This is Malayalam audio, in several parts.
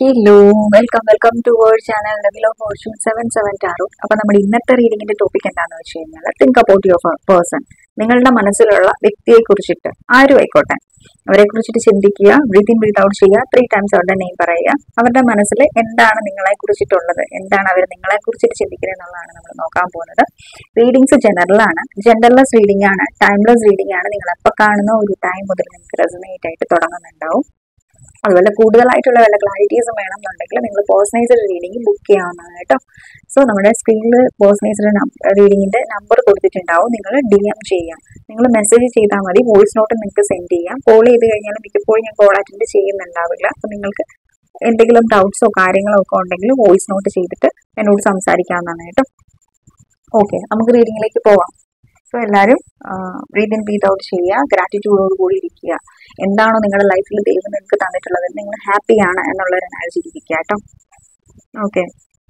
Hello welcome welcome to our channel level of fortune seven seven tarot അപ്പൊ നമ്മുടെ ഇന്നത്തെ റീഡിങ്ങിന്റെ ടോപ്പിക് എന്താണെന്ന് വെച്ച് കഴിഞ്ഞാൽ തിങ്ക് അബൌട്ട് യുവർ പേഴ്സൺ നിങ്ങളുടെ മനസ്സിലുള്ള വ്യക്തിയെ കുറിച്ചിട്ട് ആരും ആയിക്കോട്ടെ അവരെ കുറിച്ചിട്ട് ചിന്തിക്കുക ബ്രീത്ത് ഇൻ ബ്രീത്ത് ഔട്ട് ചെയ്യുക ത്രീ ടൈംസ് അവരുടെ നെയിം പറയുക അവരുടെ മനസ്സിൽ എന്താണ് നിങ്ങളെ കുറിച്ചിട്ടുള്ളത് എന്താണ് അവർ നിങ്ങളെ കുറിച്ചിട്ട് ചിന്തിക്കുന്നത് എന്നുള്ളതാണ് നമ്മൾ നോക്കാൻ പോകുന്നത് റീഡിങ്സ് ജനറൽ ആണ് ജെൻഡർലെസ് റീഡിംഗ് ആണ് ടൈംലെസ് റീഡിംഗ് ആണ് നിങ്ങൾ എപ്പോൾ കാണുന്ന ഒരു ടൈം മുതൽ നിങ്ങൾക്ക് റെസനേറ്റ് ആയിട്ട് തുടങ്ങുന്നുണ്ടാവും അതുപോലെ കൂടുതലായിട്ടുള്ള വല്ല ക്ലാരിറ്റീസും വേണമെന്നുണ്ടെങ്കിൽ നിങ്ങൾ പേഴ്സണൈസ്ഡ് റീഡിംഗ് ബുക്ക് ചെയ്യാവുന്നതാണ് കേട്ടോ സോ നമ്മുടെ സ്ക്രീനിൽ പേഴ്സണൈസ്ഡ് റീഡിങ്ങിന്റെ നമ്പർ കൊടുത്തിട്ടുണ്ടാവും നിങ്ങൾ ഡി എം ചെയ്യാം നിങ്ങൾ മെസ്സേജ് ചെയ്താൽ മതി വോയിസ് നോട്ട് നിങ്ങൾക്ക് സെൻഡ് ചെയ്യാം കോൾ ചെയ്ത് കഴിഞ്ഞാൽ മിക്കപ്പോഴും ഞാൻ കോൾ അറ്റൻഡ് ചെയ്യുന്നുണ്ടാവില്ല അപ്പോൾ നിങ്ങൾക്ക് എന്തെങ്കിലും ഡൗട്ട്സോ കാര്യങ്ങളോ ഒക്കെ ഉണ്ടെങ്കിൽ വോയിസ് നോട്ട് ചെയ്തിട്ട് എന്നോട് സംസാരിക്കാവുന്നതാണ് കേട്ടോ ഓക്കെ നമുക്ക് റീഡിങ്ങിലേക്ക് പോവാം സോ എല്ലാവരും ബ്രീത്ത് ഇൻ ബ്രീത്ത് ഔട്ട് ചെയ്യുക ഗ്രാറ്റിറ്റ്യൂഡോട് കൂടി ഇരിക്കുക എന്താണോ നിങ്ങളുടെ ലൈഫിൽ ദൈവം നിങ്ങൾക്ക് തന്നിട്ടുള്ളത് നിങ്ങൾ ഹാപ്പിയാണ് എന്നുള്ള ഒരു എനർജി ഇരിക്കുക കേട്ടോ okay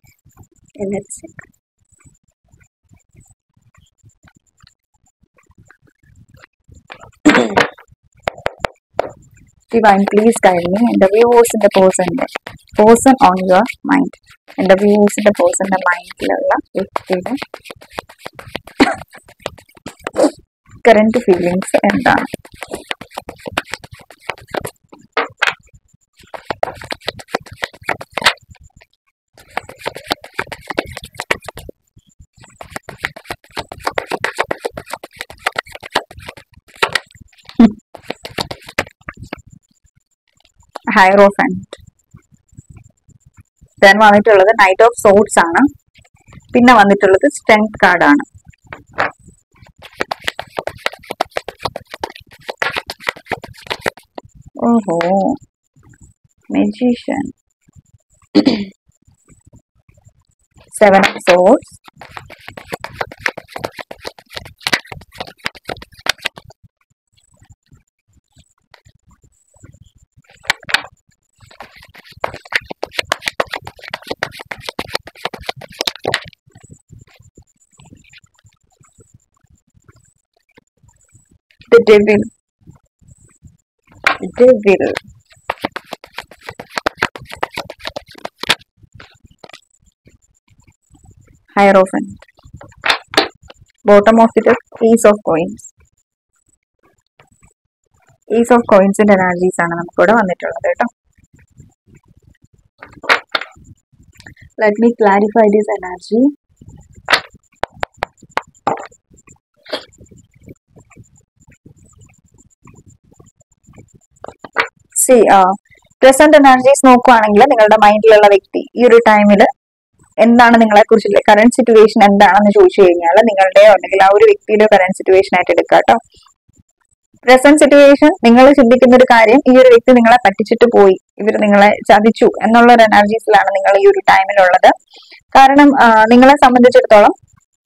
Divine, please guide me and the viewers in the person person on your mind. And the viewers in the person the മൈൻഡിലുള്ള വ്യക്തിയുടെ കറന്റ് ഫീലിങ്സ് എന്താണ് ഹൈറോഫൻറ്റ് ദെൻ വന്നിട്ടുള്ളത് നൈറ്റ് ഓഫ് സോട്ട്സ് ആണ് പിന്നെ വന്നിട്ടുള്ളത് സ്ട്രെങ്ത് കാർഡാണ് ഓഹോ magician seven of swords the devil devil hierophant bottom of it is ace of coins ace of coinsന്റെ എനർജീസ് ആണ് നമുക്കിവിടെ വന്നിട്ടുള്ളത് കേട്ടോ let me clarify this energy see present energies നോക്കുവാണെങ്കിൽ നിങ്ങളുടെ മൈൻഡിലുള്ള വ്യക്തി ഈ ഒരു ടൈമിൽ എന്താണ് നിങ്ങളെ കുറിച്ചുള്ള കറന്റ് സിറ്റുവേഷൻ എന്താണെന്ന് ചോദിച്ചു കഴിഞ്ഞാൽ നിങ്ങളുടെ അല്ലെങ്കിൽ ആ ഒരു വ്യക്തിയുടെ കറന്റ് സിറ്റുവേഷൻ ആയിട്ട് എടുക്കുക കേട്ടോ പ്രസന്റ് സിറ്റുവേഷൻ നിങ്ങൾ ചിന്തിക്കുന്ന ഒരു കാര്യം ഈ ഒരു വ്യക്തി നിങ്ങളെ പറ്റിച്ചിട്ട് പോയി ഇവർ നിങ്ങളെ ചതിച്ചു എന്നുള്ള ഒരു എനർജീസിലാണ് നിങ്ങൾ ഈ ഒരു ടൈമിലുള്ളത് കാരണം ആ, നിങ്ങളെ സംബന്ധിച്ചിടത്തോളം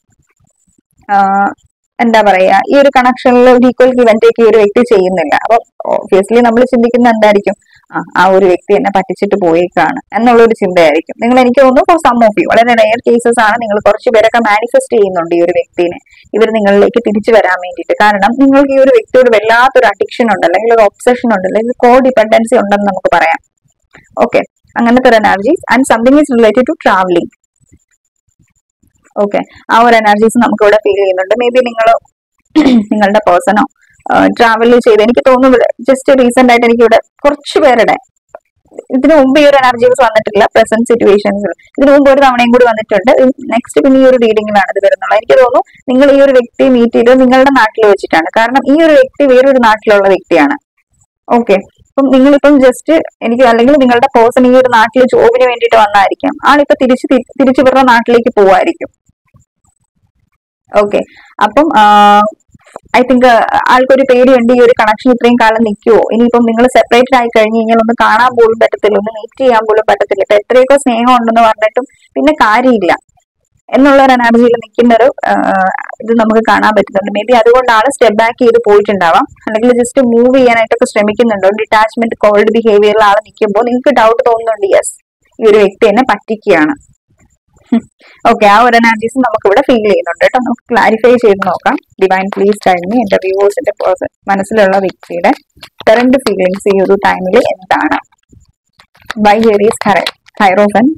ആ, എന്താ പറയാ ഈ ഒരു കണക്ഷനിൽ ഒരു ഈക്വൽ ഗിവൻ ടേക്ക് ഈ ഒരു വ്യക്തി ചെയ്യുന്നില്ല അപ്പൊ ഓബിയസ്ലി നമ്മൾ ചിന്തിക്കുന്ന എന്തായിരിക്കും ആ ആ ഒരു വ്യക്തി എന്നെ പറ്റിച്ചിട്ട് പോയേക്കാണ് എന്നുള്ള ഒരു ചിന്തയായിരിക്കും നിങ്ങൾ എനിക്ക് തോന്നുന്നു ഫോർ സം ഓഫ് യു വളരെ റെയർ കേസസ് ആണ് നിങ്ങൾ കുറച്ച് പേരൊക്കെ മാനിഫെസ്റ്റ് ചെയ്യുന്നുണ്ട് ഈ ഒരു വ്യക്തിനെ ഇവർ നിങ്ങളിലേക്ക് തിരിച്ചു വരാൻ വേണ്ടിയിട്ട് കാരണം നിങ്ങൾക്ക് ഈ ഒരു വ്യക്തിയോട് വല്ലാത്തൊരു അഡിക്ഷൻ ഉണ്ട് അല്ലെങ്കിൽ ഒരു ഒബ്സഷൻ ഉണ്ട് അല്ലെങ്കിൽ കോ ഡിപെൻഡൻസി ഉണ്ടെന്ന് നമുക്ക് പറയാം ഓക്കെ അങ്ങനത്തെ ഒരു energies and something is related to traveling okay ആ ഒരു എനർജീസ് നമുക്ക് ഇവിടെ ഫീൽ ചെയ്യുന്നുണ്ട് മേ ബി നിങ്ങൾ നിങ്ങളുടെ പേഴ്സണോ ട്രാവൽ ചെയ്ത് എനിക്ക് തോന്നുന്നു ജസ്റ്റ് റീസെന്റ് ആയിട്ട് എനിക്ക് ഇവിടെ കുറച്ച് പേരുടെ ഇതിനു മുമ്പ് ഈ ഒരു എനർജീസ് വന്നിട്ടില്ല പ്രസന്റ് സിറ്റുവേഷൻസിൽ ഇതിനു മുമ്പ് ഒരു തവണയും കൂടി വന്നിട്ടുണ്ട് നെക്സ്റ്റ് പിന്നെ ഈ ഒരു റീഡിങ്ങിലാണ് ഇത് വരുന്നുള്ളത് എനിക്ക് തോന്നുന്നു നിങ്ങൾ ഈ ഒരു വ്യക്തിയെ മീറ്റ് ചെയ്തത് നിങ്ങളുടെ നാട്ടിൽ വെച്ചിട്ടാണ് കാരണം ഈ ഒരു വ്യക്തി വേറൊരു നാട്ടിലുള്ള വ്യക്തിയാണ് ഓക്കെ അപ്പം നിങ്ങളിപ്പം ജസ്റ്റ് എനിക്ക് അല്ലെങ്കിൽ നിങ്ങളുടെ പേഴ്സൺ ഈ ഒരു നാട്ടിൽ ജോബിന് വേണ്ടിയിട്ട് വന്നായിരിക്കാം ആളിപ്പോ തിരിച്ച് തി- തിരിച്ച് ഇവരുടെ നാട്ടിലേക്ക് പോവായിരിക്കും ഓക്കെ അപ്പം ഐ തിങ്ക് ആൾക്കൊരു പേടിയുണ്ട് ഈ ഒരു കണക്ഷൻ ഇത്രയും കാലം നിൽക്കുവോ ഇനിയിപ്പം നിങ്ങൾ സെപ്പറേറ്റഡ് ആയി കഴിഞ്ഞ് കഴിഞ്ഞാൽ ഒന്ന് കാണാൻ പോലും പറ്റത്തില്ല ഒന്ന് മീറ്റ് ചെയ്യാൻ പോലും പറ്റത്തില്ല ഇപ്പൊ എത്രയൊക്കെ സ്നേഹം ഉണ്ടെന്ന് പറഞ്ഞിട്ടും പിന്നെ കാര്യമില്ല എന്നുള്ള ഒരു എനർജിയിൽ നിൽക്കുന്ന ഒരു ഇത് നമുക്ക് കാണാൻ പറ്റുന്നുണ്ട് മേ ബി അതുകൊണ്ട് ആള് സ്റ്റെപ്പ് ബാക്ക് ചെയ്ത് പോയിട്ടുണ്ടാവാം അല്ലെങ്കിൽ ജസ്റ്റ് മൂവ് ചെയ്യാനായിട്ടൊക്കെ ശ്രമിക്കുന്നുണ്ടോ ഡിറ്റാച്ച്മെന്റ് കോൾഡ് ബിഹേവിയറിൽ ആൾ നിൽക്കുമ്പോൾ നിങ്ങൾക്ക് ഡൗട്ട് തോന്നുന്നുണ്ട് യെസ് ഈ ഒരു വ്യക്തി എന്നെ പറ്റിക്കുകയാണ് ഓക്കെ ആ ഒരു എനർജീസ് നമുക്ക് ഇവിടെ ഫീൽ ചെയ്യുന്നുണ്ട് കേട്ടോ നമുക്ക് ക്ലാരിഫൈ ചെയ്ത് നോക്കാം ഡിവൈൻ പ്ലീസ് ടൈമിന് എന്റെ വ്യൂവേഴ്സിന്റെ മനസ്സിലുള്ള വ്യക്തിയുടെ കറണ്ട് ഫീലിങ്സ് ഈ ഒരു ടൈമിൽ എന്താണ് why here is Hier- hierophant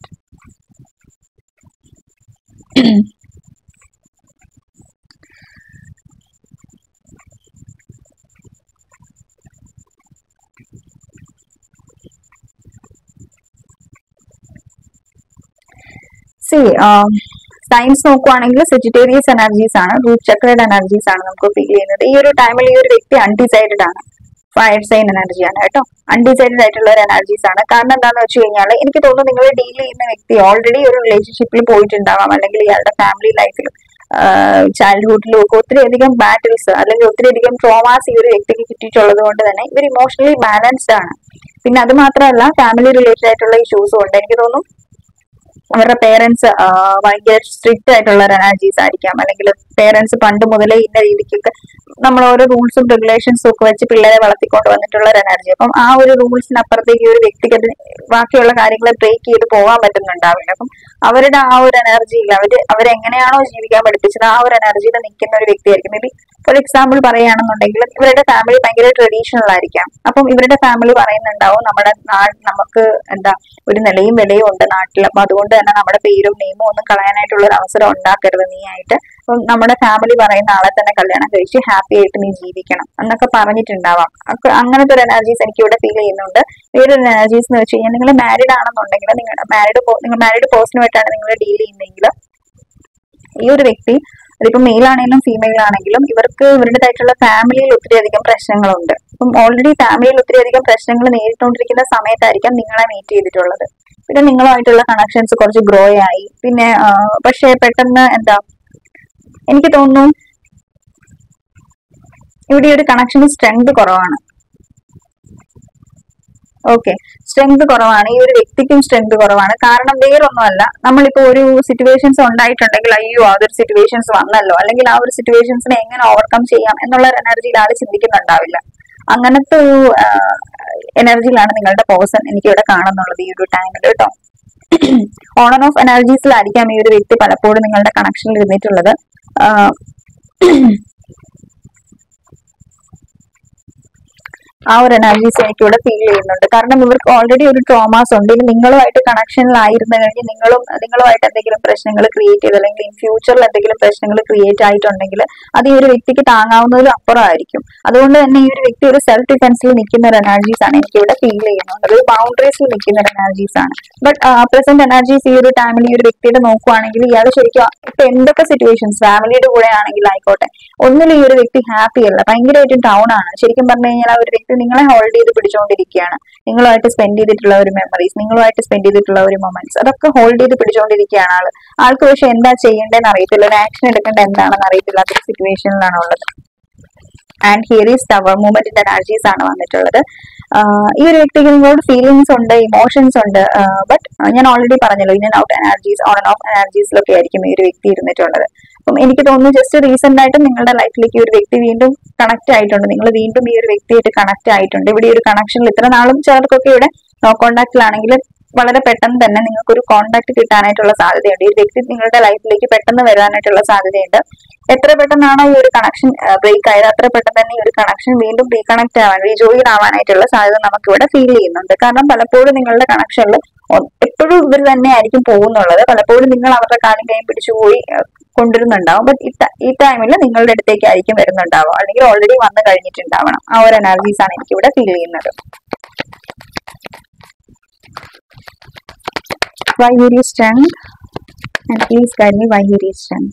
see science നോക്കുവാണെങ്കിൽ സെജിറ്റേറിയസ് എനർജീസ് ആണ് റൂട്ട് ചക്രയുടെ എനർജീസ് ആണ് നമുക്ക് ഫീൽ ചെയ്യുന്നത് ഈ ഒരു ടൈമിൽ ഈ ഒരു വ്യക്തി അൺഡിസൈഡഡ് ആണ് ഫയർ സൈൻ എനർജിയാണ് കേട്ടോ അൺഡിസൈഡഡ് ആയിട്ടുള്ള ഒരു എനർജീസ് ആണ് കാരണം എന്താണെന്ന് വെച്ച് കഴിഞ്ഞാൽ എനിക്ക് തോന്നുന്നു നിങ്ങൾ ഡീൽ ചെയ്യുന്ന വ്യക്തി ഓൾറെഡി ഒരു റിലേഷൻഷിപ്പിൽ പോയിട്ടുണ്ടാവാം അല്ലെങ്കിൽ ഇയാളുടെ ഫാമിലി ലൈഫിലും ചൈൽഡ്ഹുഡിലും ഒക്കെ ഒത്തിരി അധികം ബാറ്റിൽസ് അല്ലെങ്കിൽ ഒത്തിരി അധികം ട്രോമാസ് ഈ ഒരു വ്യക്തിക്ക് കിട്ടിയിട്ടുള്ളത് കൊണ്ട് തന്നെ ഇവർ ഇമോഷണലി ബാലൻസ്ഡ് ആണ് പിന്നെ അത് മാത്രമല്ല ഫാമിലി റിലേറ്റഡ് ആയിട്ടുള്ള ഇഷ്യൂസും ഉണ്ട് എനിക്ക് തോന്നുന്നു അവരുടെ പേരൻസ് ഭയങ്കര സ്ട്രിക്റ്റ് ആയിട്ടുള്ള ഒരു എനർജീസ് ആയിരിക്കാം അല്ലെങ്കിൽ പേരൻസ് പണ്ട് മുതലേ ഇന്ന രീതിക്കൊക്കെ നമ്മൾ ഓരോ റൂൾസും റെഗുലേഷൻസും ഒക്കെ വെച്ച് പിള്ളേരെ വളർത്തിക്കൊണ്ട് വന്നിട്ടുള്ള ഒരു എനർജി അപ്പം ആ ഒരു റൂൾസിനപ്പുറത്തേക്ക് ഈ ഒരു വ്യക്തിക്ക് അത് ബാക്കിയുള്ള കാര്യങ്ങൾ ബ്രേക്ക് ചെയ്ത് പോകാൻ പറ്റുന്നുണ്ടാവില്ല അപ്പം അവരുടെ ആ ഒരു എനർജിയിൽ അവര് അവരെങ്ങനെയാണോ ജീവിക്കാൻ പഠിപ്പിച്ചത് ആ ഒരു എനർജിയിൽ നിൽക്കുന്ന ഒരു വ്യക്തിയായിരിക്കും മേ ബി ഫോർ എക്സാമ്പിൾ പറയുകയാണെന്നുണ്ടെങ്കിൽ ഇവരുടെ ഫാമിലി ഭയങ്കര ട്രഡീഷണൽ ആയിരിക്കാം അപ്പം ഇവരുടെ ഫാമിലി പറയുന്നുണ്ടാവും നമ്മുടെ നാട് നമുക്ക് എന്താ ഒരു നിലയും വിലയും ഉണ്ട് നാട്ടിൽ അപ്പൊ അതുകൊണ്ട് തന്നെ നമ്മുടെ പേരും നെയിമും ഒന്നും കളയാനായിട്ടുള്ള ഒരു അവസരം ഉണ്ടാക്കരുത് നീ ആയിട്ട് അപ്പം നമ്മുടെ ഫാമിലി പറയുന്ന ആളെ തന്നെ കല്യാണം കഴിച്ച് ഹാപ്പി ആയിട്ട് നീ ജീവിക്കണം എന്നൊക്കെ പറഞ്ഞിട്ടുണ്ടാവാം അപ്പൊ അങ്ങനത്തെ ഒരു എനർജീസ് എനിക്ക് ഇവിടെ ഫീൽ ചെയ്യുന്നുണ്ട് ഈ ഒരു എനർജീസ് എന്ന് വെച്ച് കഴിഞ്ഞാൽ നിങ്ങൾ മാരീഡ് ആണെന്നുണ്ടെങ്കിൽ നിങ്ങൾ മാരീഡ് നിങ്ങൾ മാരീഡ് പേഴ്സണുമായിട്ടാണ് നിങ്ങൾ ഡീൽ ചെയ്യുന്നതെങ്കിൽ ഈ ഒരു വ്യക്തി അതിപ്പോ മെയിൽ ആണെങ്കിലും ഫീമെയിൽ ആണെങ്കിലും ഇവർക്ക് ഇവരുടേതായിട്ടുള്ള ഫാമിലിയിൽ ഒത്തിരി അധികം പ്രശ്നങ്ങളുണ്ട് അപ്പം ഓൾറെഡി ഫാമിലിയിൽ ഒത്തിരി അധികം പ്രശ്നങ്ങൾ നേരിട്ടുകൊണ്ടിരിക്കുന്ന സമയത്തായിരിക്കാം നിങ്ങളെ മീറ്റ് ചെയ്തിട്ടുള്ളത് പിന്നെ നിങ്ങളുമായിട്ടുള്ള കണക്ഷൻസ് കുറച്ച് ഗ്രോ ആയി പിന്നെ ആ, പക്ഷേ പെട്ടെന്ന് എന്താ എനിക്ക് തോന്നുന്നു ഇവിടെ ഈ ഒരു കണക്ഷന് സ്ട്രെങ്ത് കുറവാണ് ഓക്കെ സ്ട്രെങ്ത് കുറവാണ് ഈ ഒരു വ്യക്തിക്കും സ്ട്രെങ്ത് കുറവാണ് കാരണം വേറൊന്നുമല്ല നമ്മളിപ്പോ ഒരു സിറ്റുവേഷൻസ് ഉണ്ടായിട്ടുണ്ടെങ്കിൽ അയ്യോ ആ ഒരു സിറ്റുവേഷൻസ് വന്നല്ലോ അല്ലെങ്കിൽ ആ ഒരു സിറ്റുവേഷൻസിനെ എങ്ങനെ ഓവർകം ചെയ്യാം എന്നുള്ള ഒരു എനർജിയിൽ ആൾ ചിന്തിക്കുന്നുണ്ടാവില്ല അങ്ങനത്തെ ഒരു എനർജിയിലാണ് നിങ്ങളുടെ പേഴ്സൺ എനിക്ക് ഇവിടെ കാണുന്നുള്ളത് ഈ ഒരു ടൈമിൽ കേട്ടോ ഓൺ ആൻഡ് ഓഫ് എനർജീസിലായിരിക്കാം ഈ ഒരു വ്യക്തി പലപ്പോഴും നിങ്ങളുടെ കണക്ഷനിൽ ഇരുന്നിട്ടുള്ളത് ആഹ് ആ ഒരു എനർജീസ് എനിക്ക് ഇവിടെ ഫീൽ ചെയ്യുന്നുണ്ട് കാരണം ഇവർക്ക് ഓൾറെഡി ഒരു ട്രോമാസ് ഉണ്ട് ഇനി നിങ്ങളുമായിട്ട് കണക്ഷനിലായിരുന്നു കഴിഞ്ഞ് നിങ്ങളും നിങ്ങളുമായിട്ട് എന്തെങ്കിലും പ്രശ്നങ്ങൾ ക്രിയേറ്റ് ചെയ്ത് അല്ലെങ്കിൽ ഇൻ ഫ്യൂച്ചറിൽ എന്തെങ്കിലും പ്രശ്നങ്ങൾ ക്രിയേറ്റ് ആയിട്ടുണ്ടെങ്കിൽ അത് ഈ ഒരു വ്യക്തിക്ക് താങ്ങാവുന്നതിലും അപ്പുറമായിരിക്കും അതുകൊണ്ട് തന്നെ ഈ ഒരു വ്യക്തി ഒരു സെൽഫ് ഡിഫൻസിൽ നിൽക്കുന്ന ഒരു എനർജീസ് ആണ് എനിക്ക് ഇവിടെ ഫീൽ ചെയ്യുന്നത് ഒരു ബൗണ്ടറീസിൽ നിൽക്കുന്ന ഒരു എനർജീസ് ആണ് ബട്ട് പ്രസന്റ് എനർജീസ് ഈ ഒരു ടൈമിൽ ഈ ഒരു വ്യക്തിയുടെ നോക്കുവാണെങ്കിൽ ഇയാൾ ശരിക്കും ഇപ്പൊ എന്തൊക്കെ സിറ്റുവേഷൻസ് ഫാമിലിയുടെ കൂടെ ആണെങ്കിൽ ആയിക്കോട്ടെ ഒന്നിലും ഈ ഒരു വ്യക്തി ഹാപ്പി അല്ല ഭയങ്കരമായിട്ടും ഡൗൺ ആണ് ശരിക്കും പറഞ്ഞു കഴിഞ്ഞാൽ ആ ഒരു വ്യക്തി നിങ്ങളെ ഹോൾഡ് ചെയ്ത് പിടിച്ചുകൊണ്ടിരിക്കുകയാണ് നിങ്ങളുമായിട്ട് സ്പെൻഡ് ചെയ്തിട്ടുള്ള ഒരു മെമ്മറീസ് നിങ്ങളുമായിട്ട് സ്പെൻഡ് ചെയ്തിട്ടുള്ള ഒരു മൊമെന്റ്സ് അതൊക്കെ ഹോൾഡ് ചെയ്ത് പിടിച്ചുകൊണ്ടിരിക്കുകയാണ് ആള് ആൾക്ക് പക്ഷെ എന്താ ചെയ്യേണ്ടതെന്ന് അറിയത്തില്ല ഒരു ആക്ഷൻ എടുക്കേണ്ട എന്താണെന്ന് അറിയത്തില്ലാത്ത ഒരു സിറ്റുവേഷനിലാണ് ഉള്ളത് ആൻഡ് ഹിയർ ഈസ് ടവർ മൂവ്മെന്റിന്റെ എനർജീസ് ആണ് വന്നിട്ടുള്ളത് ആഹ് ഈ ഒരു വ്യക്തിക്ക് നിങ്ങളോട് ഫീലിങ്സ് ഉണ്ട് ഇമോഷൻസ് ഉണ്ട് ബട്ട് ഞാൻ ഓൾറെഡി പറഞ്ഞല്ലോ in and out energies on and off എനർജീസിലൊക്കെ ആയിരിക്കും ഈ ഒരു വ്യക്തി ഇരുന്നിട്ടുള്ളത് അപ്പം എനിക്ക് തോന്നുന്നു ജസ്റ്റ് റീസെന്റ് ആയിട്ട് നിങ്ങളുടെ ലൈഫിലേക്ക് ഈ ഒരു വ്യക്തി വീണ്ടും കണക്ട് ആയിട്ടുണ്ട് നിങ്ങൾ വീണ്ടും ഈ ഒരു വ്യക്തിയായിട്ട് കണക്ട് ആയിട്ടുണ്ട് ഇവിടെ ഈ ഒരു കണക്ഷനിൽ ഇത്ര നാളും ചിലർക്കൊക്കെ ഇവിടെ നോ കോണ്ടാക്റ്റിലാണെങ്കിൽ വളരെ പെട്ടെന്ന് തന്നെ നിങ്ങൾക്ക് ഒരു കോണ്ടാക്ട് കിട്ടാനായിട്ടുള്ള സാധ്യതയുണ്ട് ഈ ഒരു വ്യക്തി നിങ്ങളുടെ ലൈഫിലേക്ക് പെട്ടെന്ന് വരാനായിട്ടുള്ള സാധ്യതയുണ്ട് എത്ര പെട്ടെന്നാണോ ഈ ഒരു കണക്ഷൻ ബ്രേക്ക് ആയത് അത്ര പെട്ടെന്ന് തന്നെ ഈ ഒരു കണക്ഷൻ വീണ്ടും റീകണക്ട് ആവാൻ റീജോയിൻ ആവാനായിട്ടുള്ള സാധ്യത നമുക്ക് ഇവിടെ ഫീൽ ചെയ്യുന്നുണ്ട് കാരണം പലപ്പോഴും നിങ്ങളുടെ കണക്ഷനിൽ എപ്പോഴും ഇവർ തന്നെ ആയിരിക്കും പോകുന്നുള്ളത് പലപ്പോഴും നിങ്ങൾ അവരുടെ കാലം കൈ പിടിച്ചുപോയി ഏഹ്, കൊണ്ടുവരുന്നുണ്ടാവും ബട്ട് ഈ ടൈമിൽ നിങ്ങളുടെ അടുത്തേക്ക് ആയിരിക്കും വരുന്നുണ്ടാവും അല്ലെങ്കിൽ ഓൾറെഡി വന്നു കഴിഞ്ഞിട്ടുണ്ടാവണം ആ ഒരു എനർജീസ് ആണ് എനിക്ക് ഇവിടെ ഫീൽ ചെയ്യുന്നത് why here is strength and please guide me why here is strength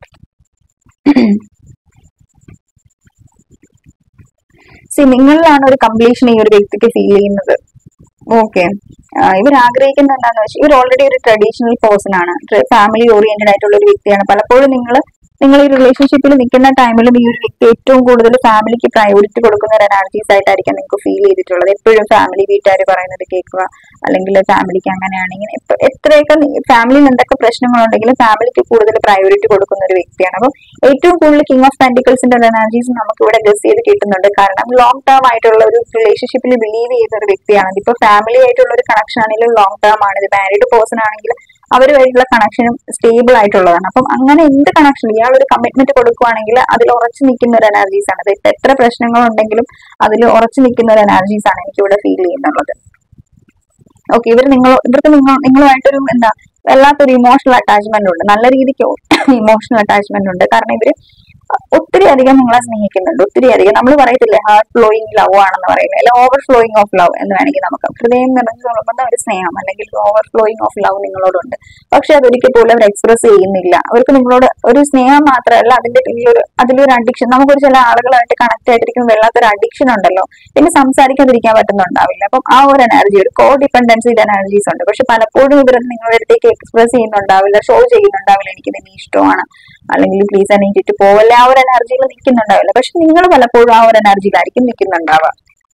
see നിങ്ങളിലാണ് ഒരു കംപ്ലീഷൻ ഈ ഒരു വ്യക്തിക്ക് ഫീൽ ചെയ്യുന്നത് ഓക്കെ ഇവർ ആഗ്രഹിക്കുന്നത് എന്താണെന്ന് വെച്ചാൽ ഇവർ ഓൾറെഡി ഒരു ട്രഡീഷണൽ പേഴ്സൺ ആണ് ഫാമിലി ഓറിയന്റഡ് ആയിട്ടുള്ള ഒരു വ്യക്തിയാണ് പലപ്പോഴും നിങ്ങൾ നിങ്ങൾ ഈ റിലേഷൻഷിപ്പിൽ നിൽക്കുന്ന ടൈമിലും ഈ ഒരു വ്യക്തി ഏറ്റവും കൂടുതൽ ഫാമിലിക്ക് പ്രയോറിറ്റി കൊടുക്കുന്ന ഒരു എനർജീസ് ആയിട്ടായിരിക്കും നിങ്ങൾക്ക് ഫീൽ ചെയ്തിട്ടുള്ളത് എപ്പോഴും ഫാമിലി വീട്ടുകാർ പറയുന്നത് കേൾക്കുക അല്ലെങ്കിൽ ഫാമിലിക്ക് അങ്ങനെയാണ് ഇങ്ങനെ ഇപ്പൊ എത്രയൊക്കെ ഫാമിലിയിൽ എന്തൊക്കെ പ്രശ്നങ്ങളുണ്ടെങ്കിലും ഫാമിലിക്ക് കൂടുതൽ പ്രയോറിറ്റി കൊടുക്കുന്ന ഒരു വ്യക്തിയാണ് അപ്പം ഏറ്റവും കൂടുതൽ കിങ് ഓഫ് പെൻഡിക്കിൾസിന്റെ എനർജീസ് നമുക്ക് ഇവിടെ ഗസ് ചെയ്ത് കിട്ടുന്നുണ്ട് കാരണം ലോങ് ടേം ആയിട്ടുള്ള ഒരു റിലേഷൻഷിപ്പിൽ ബിലീവ് ചെയ്യുന്ന ഒരു വ്യക്തിയാണ് ഇതിപ്പോ ഫാമിലി ആയിട്ടുള്ള ഒരു കണക്ഷൻ ആണെങ്കിലും ലോങ് ടേം ആണ് ഇത് മാരീഡ് പേഴ്സൺ ആണെങ്കിൽ അവരുമായിട്ടുള്ള കണക്ഷനും സ്റ്റേബിൾ ആയിട്ടുള്ളതാണ് അപ്പം അങ്ങനെ എന്ത് കണക്ഷൻ ഇയാൾ ഒരു കമ്മിറ്റ്മെന്റ് കൊടുക്കുവാണെങ്കിൽ അതിൽ ഉറച്ചു നിൽക്കുന്ന ഒരു എനർജീസ് ആണ് അത് ഇപ്പൊ എത്ര പ്രശ്നങ്ങളുണ്ടെങ്കിലും അതിൽ ഉറച്ചു നിൽക്കുന്ന ഒരു എനർജീസ് ആണ് എനിക്ക് ഇവിടെ ഫീൽ ചെയ്യുന്നുള്ളത് ഓക്കെ ഇവർ നിങ്ങൾ ഇവർക്ക് നിങ്ങൾ നിങ്ങളുമായിട്ടൊരു എന്താ വല്ലാത്തൊരു ഇമോഷണൽ അറ്റാച്ച്മെന്റ് ഉണ്ട് നല്ല രീതിക്ക് ഇമോഷണൽ അറ്റാച്ച്മെന്റ് ഉണ്ട് കാരണം ഇവര് ഒത്തിരി അധികം നിങ്ങളെ സ്നേഹിക്കുന്നുണ്ട് ഒത്തിരി അധികം നമ്മൾ പറയത്തില്ലേ ഹാർട്ട് ഫ്ലോയിങ് ലവ് ആണെന്ന് പറയുന്നത് അല്ലെങ്കിൽ ഓവർ ഫ്ലോയിങ് ഓഫ് ലവ് എന്ന് വേണമെങ്കിൽ നമുക്ക് ഹൃദയം നിറഞ്ഞു തുറക്കുന്ന ഒരു സ്നേഹം അല്ലെങ്കിൽ ഓവർ ഫ്ലോയിങ് ഓഫ് ലവ് നിങ്ങളോടുണ്ട് പക്ഷെ അതൊരിക്കൽ പോലും അവർ എക്സ്പ്രസ് ചെയ്യുന്നില്ല അവർക്ക് നിങ്ങളോട് ഒരു സ്നേഹം മാത്രമല്ല അതിന്റെ പിന്നിലൊരു അതിലൊരു അഡിക്ഷൻ നമുക്കൊരു ചില ആളുകളായിട്ട് കണക്ട് ആയിട്ടിരിക്കുന്ന വല്ലാത്തൊരു അഡിക്ഷൻ ഉണ്ടല്ലോ പിന്നെ സംസാരിക്കാതിരിക്കാൻ പറ്റുന്നുണ്ടാവില്ല അപ്പം ആ ഒരു എനർജി ഒരു കോ ഡിപ്പെൻഡൻസി എനർജീസ് ഉണ്ട് പക്ഷെ പലപ്പോഴും ഇവർ നിങ്ങളുടെ അടുത്തേക്ക് എക്സ്പ്രസ് ചെയ്യുന്നുണ്ടാവില്ല ഷോ ചെയ്യുന്നുണ്ടാവില്ല എനിക്ക് നിന്നെ ഇഷ്ടമാണ് അല്ലെങ്കിൽ പ്ലീസ് എണീറ്റിട്ട് പോവല്ലേ ആ ഒരു എനർജിയിൽ നിൽക്കുന്നുണ്ടാവില്ല പക്ഷെ നിങ്ങൾ പലപ്പോഴും ആ ഒരു എനർജിയിലായിരിക്കും നിൽക്കുന്നുണ്ടാവുക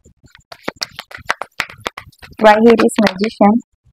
why is magician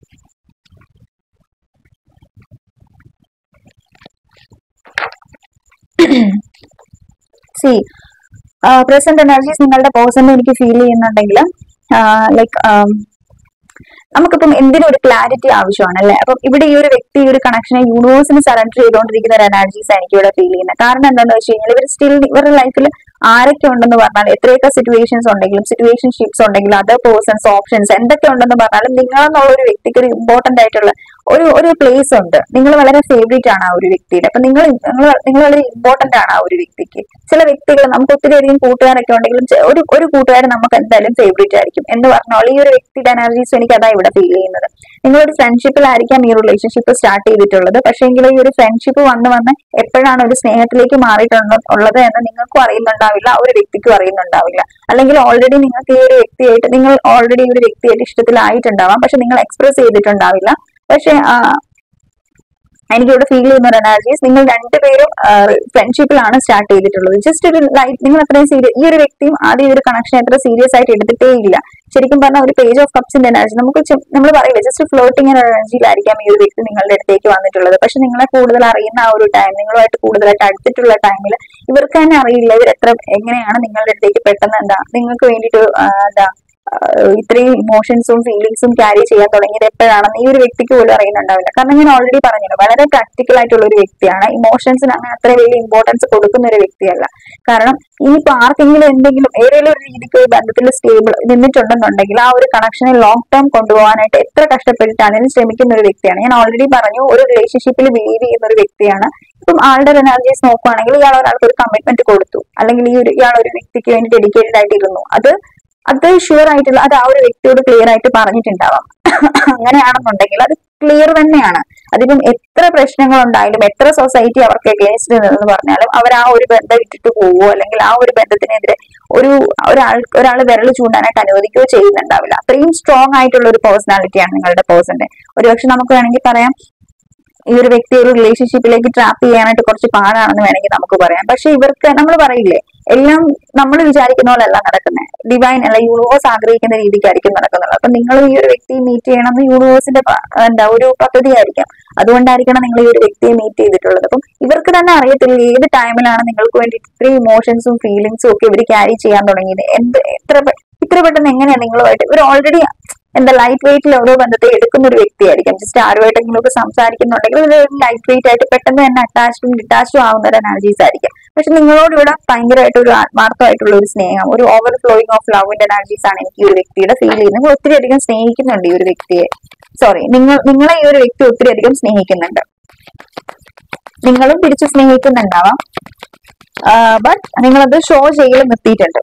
see present energies നിങ്ങളുടെ പേഴ്സണിൽ എനിക്ക് ഫീൽ ചെയ്യുന്നുണ്ടെങ്കിൽ ലൈക്ക് നമുക്കിപ്പം എന്തിനും ഒരു ക്ലാരിറ്റി ആവശ്യമാണ് അല്ലെ അപ്പം ഇവിടെ ഈ ഒരു വ്യക്തി ഈ ഒരു കണക്ഷനെ യൂണിവേഴ്സിന് സറണ്ടർ ചെയ്തുകൊണ്ടിരിക്കുന്ന ഒരു എനർജീസ് എനിക്ക് ഇവിടെ ഫീൽ ചെയ്യുന്നത് കാരണം എന്താണെന്ന് വെച്ച് കഴിഞ്ഞാൽ ഇവർ സ്റ്റിൽ ഇവരുടെ ലൈഫിൽ ആരൊക്കെ ഉണ്ടെന്ന് പറഞ്ഞാൽ എത്രയൊക്കെ സിറ്റുവേഷൻസ് ഉണ്ടെങ്കിലും സിറ്റുവേഷൻഷിപ്സ് ഉണ്ടെങ്കിലും അതർ പേഴ്സൺസ് ഓപ്ഷൻസ് എന്തൊക്കെ ഉണ്ടെന്ന് പറഞ്ഞാലും നിങ്ങളെന്നുള്ള ഒരു വ്യക്തിക്ക് ഒരു ഇമ്പോർട്ടന്റ് ആയിട്ടുള്ള ഒരു ഒരു പ്ലേസ് ഉണ്ട് നിങ്ങൾ വളരെ ഫേവറേറ്റ് ആണ് ആ ഒരു വ്യക്തിയുടെ അപ്പൊ നിങ്ങൾ നിങ്ങൾ നിങ്ങൾ വളരെ ഇമ്പോർട്ടന്റ് ആണ് ആ ഒരു വ്യക്തിക്ക് ചില വ്യക്തികൾ നമുക്ക് ഒത്തിരി അധികം കൂട്ടുകാരൊക്കെ ഉണ്ടെങ്കിലും ചെ- ഒരു ഒരു കൂട്ടുകാരൻ നമുക്ക് എന്തായാലും ഫേവറേറ്റ് ആയിരിക്കും എന്ന് പറഞ്ഞാൽ ഈ ഒരു വ്യക്തിയുടെ എനർജീസ് എനിക്ക് അതാ ഇവിടെ ഫീൽ ചെയ്യുന്നത് നിങ്ങളൊരു ഫ്രണ്ട്ഷിപ്പിലായിരിക്കാം ഈ റിലേഷൻഷിപ്പ് സ്റ്റാർട്ട് ചെയ്തിട്ടുള്ളത് പക്ഷേങ്കിൽ ഈ ഒരു ഫ്രണ്ട്ഷിപ്പ് വന്ന് വന്ന് എപ്പോഴാണ് ഒരു സ്നേഹത്തിലേക്ക് മാറിയിട്ടുണ്ട് ഉള്ളത് എന്ന് നിങ്ങൾക്കും അറിയുന്നുണ്ടാവില്ല ആ ഒരു വ്യക്തിക്കും അറിയുന്നുണ്ടാവില്ല അല്ലെങ്കിൽ ഓൾറെഡി നിങ്ങൾക്ക് ഈ ഒരു വ്യക്തിയായിട്ട് നിങ്ങൾ ഓൾറെഡി ഈ ഒരു വ്യക്തിയായിട്ട് ഇഷ്ടത്തിലായിട്ടുണ്ടാവാം പക്ഷെ നിങ്ങൾ എക്സ്പ്രസ് ചെയ്തിട്ടുണ്ടാവില്ല പക്ഷെ എനിക്ക് ഇവിടെ ഫീൽ ചെയ്യുന്ന ഒരു എനർജീസ് നിങ്ങൾ രണ്ടുപേരും ഫ്രണ്ട്ഷിപ്പിലാണ് സ്റ്റാർട്ട് ചെയ്തിട്ടുള്ളത് ജസ്റ്റ് ഒരു ലൈഫ് നിങ്ങൾ അത്രയും സീരിയസ് ഈ ഒരു വ്യക്തിയും ആദ്യം ഈ ഒരു കണക്ഷൻ അത്ര സീരിയസ് ആയിട്ട് എടുത്തിട്ടേ ഇല്ല ശരിക്കും പറഞ്ഞാൽ ഒരു പേജ് ഓഫ് കപ്സിന്റെ എനർജി നമുക്ക് നമ്മൾ പറയില്ല ജസ്റ്റ് ഫ്ലോട്ടിംഗ് എനർജിയിലായിരിക്കാം ഈ ഒരു വ്യക്തി നിങ്ങളുടെ അടുത്തേക്ക് വന്നിട്ടുള്ളത് പക്ഷെ നിങ്ങളെ കൂടുതൽ അറിയുന്ന ആ ഒരു ടൈം നിങ്ങളുമായിട്ട് കൂടുതലായിട്ട് അടുത്തിട്ടുള്ള ടൈമിൽ ഇവർക്ക് തന്നെ അറിയില്ല ഇവർ എത്ര എങ്ങനെയാണ് നിങ്ങളുടെ അടുത്തേക്ക് പെട്ടെന്ന് എന്താ നിങ്ങൾക്ക് വേണ്ടിയിട്ട് ആ, എന്താ ആഹ് ഇത്രയും ഇമോഷൻസും ഫീലിങ്സും ക്യാരി ചെയ്യാൻ തുടങ്ങിയത് എപ്പോഴാണെന്ന് ഈ ഒരു വ്യക്തിക്ക് പോലും അറിയുന്നുണ്ടാവില്ല കാരണം ഞാൻ ഓൾറെഡി പറഞ്ഞല്ലോ വളരെ പ്രാക്ടിക്കൽ ആയിട്ടുള്ള ഒരു വ്യക്തിയാണ് ഇമോഷൻസിന് അങ്ങനെ അത്ര വലിയ ഇമ്പോർട്ടൻസ് കൊടുക്കുന്ന ഒരു വ്യക്തിയല്ല കാരണം ഇനിയിപ്പോ ആർക്കെങ്കിലും എന്തെങ്കിലും ഏതെങ്കിലും ഒരു രീതിക്ക് ഒരു ബന്ധത്തിൽ സ്റ്റേബിൾ നിന്നിട്ടുണ്ടെന്നുണ്ടെങ്കിൽ ആ ഒരു കണക്ഷനെ ലോങ് ടേം കൊണ്ടുപോകാനായിട്ട് എത്ര കഷ്ടപ്പെട്ടിട്ടാണെങ്കിലും ശ്രമിക്കുന്ന ഒരു വ്യക്തിയാണ് ഞാൻ ഓൾറെഡി പറഞ്ഞു ഒരു റിലേഷൻഷിപ്പിൽ ബിലീവ് ചെയ്യുന്ന ഒരു വ്യക്തിയാണ് ഇപ്പം ആളുടെ എനർജീസ് നോക്കുവാണെങ്കിൽ ഇയാൾ ഒരാൾക്ക് ഒരു കമ്മിറ്റ്മെന്റ് കൊടുത്തു അല്ലെങ്കിൽ ഈ ഒരു ഇയാൾ ഒരു വ്യക്തിക്ക് വേണ്ടി ഡെഡിക്കേറ്റഡ് ആയിട്ടിരുന്നു അത് അത് ഷുവർ ആയിട്ടുള്ള അത് ആ ഒരു വ്യക്തിയോട് ക്ലിയർ ആയിട്ട് പറഞ്ഞിട്ടുണ്ടാവാം അങ്ങനെയാണെന്നുണ്ടെങ്കിൽ അത് ക്ലിയർ തന്നെയാണ് അതിപ്പം എത്ര പ്രശ്നങ്ങൾ ഉണ്ടായാലും എത്ര സൊസൈറ്റി അവർക്ക് അഗേൻസ്റ്റ് എന്ന് പറഞ്ഞാലും അവർ ആ ഒരു ബന്ധം ഇട്ടിട്ട് പോവോ അല്ലെങ്കിൽ ആ ഒരു ബന്ധത്തിനെതിരെ ഒരു ഒരാൾ ഒരാൾ വിരൽ ചൂണ്ടാനായിട്ട് അനുവദിക്കുകയോ ചെയ്യുന്നുണ്ടാവില്ല അത്രയും സ്ട്രോങ് ആയിട്ടുള്ള ഒരു പേഴ്സണാലിറ്റിയാണ് നിങ്ങളുടെ പേഴ്സന്റെ ഒരുപക്ഷെ നമുക്ക് വേണമെങ്കിൽ പറയാം ഈ ഒരു വ്യക്തി ഒരു റിലേഷൻഷിപ്പിലേക്ക് ട്രാപ്പ് ചെയ്യാനായിട്ട് കുറച്ച് പാടാണെന്ന് വേണമെങ്കിൽ നമുക്ക് പറയാം പക്ഷെ ഇവർക്ക് നമ്മൾ പറയില്ലേ എല്ലാം നമ്മൾ വിചാരിക്കുന്ന പോലെയല്ല നടക്കുന്നത് ഡിവൈൻ അല്ല യൂണിവേഴ്സ് ആഗ്രഹിക്കുന്ന രീതിക്കായിരിക്കും നടക്കുന്നത് അപ്പൊ നിങ്ങൾ ഈ ഒരു വ്യക്തിയെ മീറ്റ് ചെയ്യണമെന്ന് യൂണിവേഴ്സിന്റെ പ- എന്താ ഒരു പദ്ധതി ആയിരിക്കാം അതുകൊണ്ടായിരിക്കണം നിങ്ങൾ ഈ ഒരു വ്യക്തിയെ മീറ്റ് ചെയ്തിട്ടുള്ളത് അപ്പം ഇവർക്ക് തന്നെ അറിയത്തില്ല ഏത് ടൈമിലാണ് നിങ്ങൾക്ക് വേണ്ടി ഇത്രയും ഇമോഷൻസും ഫീലിങ്സും ഒക്കെ ഇവർ ക്യാരി ചെയ്യാൻ തുടങ്ങിയത് എന്ത് എത്ര പെ- ഇത്ര പെട്ടെന്ന് എങ്ങനെയാണ് നിങ്ങളുമായിട്ട് ഇവർ ഓൾറെഡി എന്താ ലൈറ്റ് വെയിറ്റിൽ ഓരോ ബന്ധത്തെ എടുക്കുന്ന ഒരു വ്യക്തിയായിരിക്കും ജസ്റ്റ് ആരുമായിട്ടെങ്കിലും ഒക്കെ സംസാരിക്കുന്നുണ്ടെങ്കിൽ ഒരു ലൈറ്റ് വെയിറ്റ് ആയിട്ട് പെട്ടെന്ന് തന്നെ അറ്റാച്ച്ഡും ഡിറ്റാച്ച്ഡും ആവുന്ന ഒരു എനർജീസ് ആയിരിക്കും പക്ഷെ നിങ്ങളോട് ഇവിടെ ഭയങ്കരമായിട്ട് ഒരു ആത്മാർത്ഥമായിട്ടുള്ള ഒരു സ്നേഹം ഒരു ഓവർ ഫ്ലോയിങ് ഓഫ് ലവിന്റെ എനർജീസ് ആണ് എനിക്ക് ഈ ഒരു വ്യക്തിയുടെ ഫീൽ ചെയ്യുന്നത് നിങ്ങൾ ഒത്തിരി അധികം സ്നേഹിക്കുന്നുണ്ട് ഈ ഒരു വ്യക്തിയെ സോറി നിങ്ങൾ നിങ്ങളെ ഈ ഒരു വ്യക്തി ഒത്തിരി അധികം സ്നേഹിക്കുന്നുണ്ട് നിങ്ങളും തിരിച്ച് സ്നേഹിക്കുന്നുണ്ടാവാം ബട്ട് നിങ്ങളത് ഷോ ചെയ്യൽ നിർത്തിയിട്ടുണ്ട്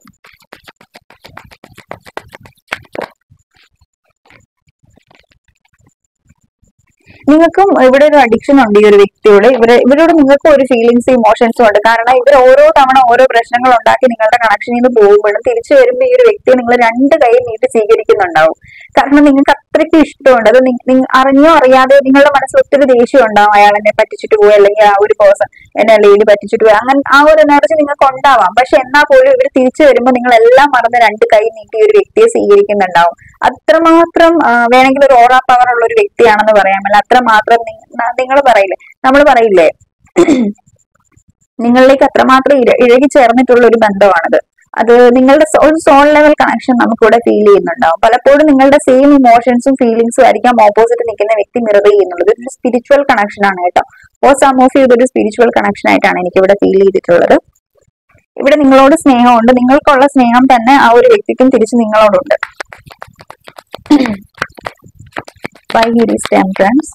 നിങ്ങൾക്കും ഇവിടെ ഒരു അഡിക്ഷൻ ഉണ്ട് ഈ ഒരു വ്യക്തിയോട് ഇവര് ഇവരോട് നിങ്ങൾക്കും ഒരു ഫീലിങ്സ് ഇമോഷൻസും ഉണ്ട് കാരണം ഇവർ ഓരോ തവണ ഓരോ പ്രശ്നങ്ങൾ ഉണ്ടാക്കി നിങ്ങളുടെ കണക്ഷനിൽ നിന്ന് പോകുമ്പോഴും തിരിച്ചു വരുമ്പോൾ ഈ ഒരു വ്യക്തിയെ നിങ്ങൾ രണ്ട് കൈ നീട്ടി സ്വീകരിക്കുന്നുണ്ടാവും കാരണം നിങ്ങൾക്ക് അത്രയ്ക്ക് ഇഷ്ടമുണ്ട് അത് നി- നി- അറിഞ്ഞോ അറിയാതെ നിങ്ങളുടെ മനസ്സിൽ ഒത്തിരി ദേഷ്യം ഉണ്ടാവും അയാൾ എന്നെ പറ്റിച്ചിട്ട് പോയി അല്ലെങ്കിൽ ആ ഒരു പേഴ്സൺ എന്നെ ലേഡി പറ്റിച്ചിട്ട് പോയി അങ്ങനെ ആ ഒരു എനർജി നിങ്ങൾക്ക് ഉണ്ടാവാം പക്ഷെ എന്നാൽ പോലും ഇവർ തിരിച്ചു വരുമ്പോൾ നിങ്ങൾ എല്ലാം മറന്ന് രണ്ട് കൈ നീട്ടി ഈ ഒരു വ്യക്തിയെ സ്വീകരിക്കുന്നുണ്ടാവും അത്രമാത്രം ആ, വേണമെങ്കിൽ ഒരു ഓറ പവർ ഉള്ള ഒരു വ്യക്തിയാണെന്ന് പറയാമല്ലോ അത്രമാത്രം നിങ്ങൾ പറയില്ലേ നമ്മൾ പറയില്ലേ നിങ്ങളിലേക്ക് അത്രമാത്രം ഇഴ- ഇഴകി ചേർന്നിട്ടുള്ള ഒരു ബന്ധമാണത് അത് നിങ്ങളുടെ സോ- ഒരു സോൾ ലെവൽ കണക്ഷൻ നമുക്കിവിടെ ഫീൽ ചെയ്യുന്നുണ്ടാവും പലപ്പോഴും നിങ്ങളുടെ സെയിം ഇമോഷൻസും ഫീലിങ്സും ആയിരിക്കാം ഓപ്പോസിറ്റ് നിൽക്കുന്ന വ്യക്തി മിറർ ചെയ്യുന്നുള്ളത് ഇതൊരു സ്പിരിച്വൽ കണക്ഷൻ ആണ് കേട്ടോ ഓ സം ഓഫ് ഇതൊരു സ്പിരിച്വൽ കണക്ഷൻ ആയിട്ടാണ് എനിക്ക് ഇവിടെ ഫീൽ ചെയ്തിട്ടുള്ളത് ഇവിടെ നിങ്ങളോട് സ്നേഹമുണ്ട് നിങ്ങൾക്കുള്ള സ്നേഹം തന്നെ ആ ഒരു വ്യക്തിക്കും തിരിച്ച് നിങ്ങളോടുണ്ട് why here is temperance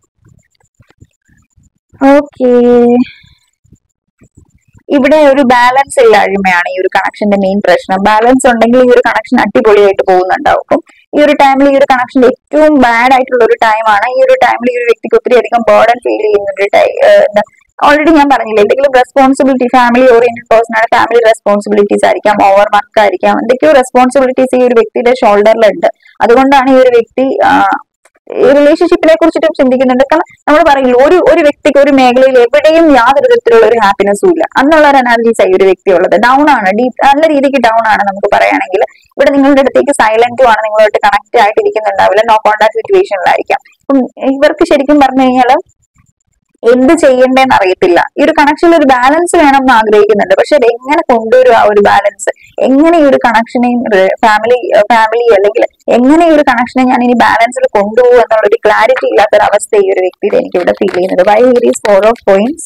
okay ഇവിടെ ഒരു ബാലൻസ് ഇല്ലായ്മയാണ് ഈ ഒരു കണക്ഷന്റെ മെയിൻ പ്രശ്നം ബാലൻസ് ഉണ്ടെങ്കിൽ ഈ ഒരു കണക്ഷൻ അടിപൊളിയായിട്ട് പോകുന്നുണ്ടാവും അപ്പം ഈ ഒരു ടൈമിൽ ഈ ഒരു കണക്ഷൻ ഏറ്റവും ബാഡ് ആയിട്ടുള്ള ഒരു ടൈമാണ് ഈ ഒരു ടൈമിൽ ഈ ഒരു വ്യക്തിക്ക് ഒത്തിരി അധികം ബേർഡൻ ഫീൽ ചെയ്യുന്നുണ്ട് ഓൾറെഡി ഞാൻ പറഞ്ഞില്ലേ എന്തെങ്കിലും റെസ്പോൺസിബിലിറ്റി ഫാമിലി ഓറിയന്റഡ് പേഴ്സൺ ആണ് ഫാമിലി റെസ്പോൺസിബിലിറ്റീസ് ആയിരിക്കാം ഓവർ വർക്ക് ആയിരിക്കാം എന്തൊക്കെയോ റെസ്പോൺസിബിലിറ്റീസ് ഈ ഒരു വ്യക്തിയുടെ ഷോൾഡറിലുണ്ട് അതുകൊണ്ടാണ് ഈ ഒരു വ്യക്തി റിലേഷൻഷിപ്പിനെ കുറിച്ചിട്ടും ചിന്തിക്കുന്നുണ്ട് കാരണം നമ്മൾ പറയില്ല ഒരു ഒരു വ്യക്തിക്ക് ഒരു മേഖലയിൽ എവിടെയും യാതൊരു വിധത്തിലുള്ള ഒരു ഹാപ്പിനെസ്സും ഇല്ല എന്നുള്ള ഒരു അനാലിസിസ് ആയി ഒരു വ്യക്തി ഉള്ളത് ഡൗൺ ആണ് ഡീപ് നല്ല രീതിക്ക് ഡൗൺ ആണ് നമുക്ക് പറയുകയാണെങ്കിൽ ഇവിടെ നിങ്ങളുടെ അടുത്തേക്ക് സൈലന്റും ആണ് നിങ്ങളോട്ട് കണക്ട് ആയിട്ട് ഇരിക്കുന്നുണ്ടാവില്ല നോ കോണ്ടാക്ട് സിറ്റുവേഷനിലായിരിക്കാം അപ്പം ഇവർക്ക് ശരിക്കും പറഞ്ഞു കഴിഞ്ഞാൽ എന്ത് ചെയ്യണ്ടേന്ന് അറിയത്തില്ല ഈ ഒരു കണക്ഷനിൽ ഒരു ബാലൻസ് വേണം എന്ന് ആഗ്രഹിക്കുന്നുണ്ട് പക്ഷെ അത് എങ്ങനെ കൊണ്ടുവരും ആ ഒരു ബാലൻസ് എങ്ങനെ ഈ ഒരു കണക്ഷനെയും ഫാമിലി ഫാമിലി അല്ലെങ്കിൽ എങ്ങനെ ഈ ഒരു കണക്ഷനെ ഞാൻ ഇനി ബാലൻസിൽ കൊണ്ടുപോകും എന്നുള്ള ഒരു ക്ലാരിറ്റി ഇല്ലാത്തൊരു അവസ്ഥ ഈ ഒരു വ്യക്തിയിൽ എനിക്ക് ഇവിടെ ഫീൽ ചെയ്യുന്നത് why is four of points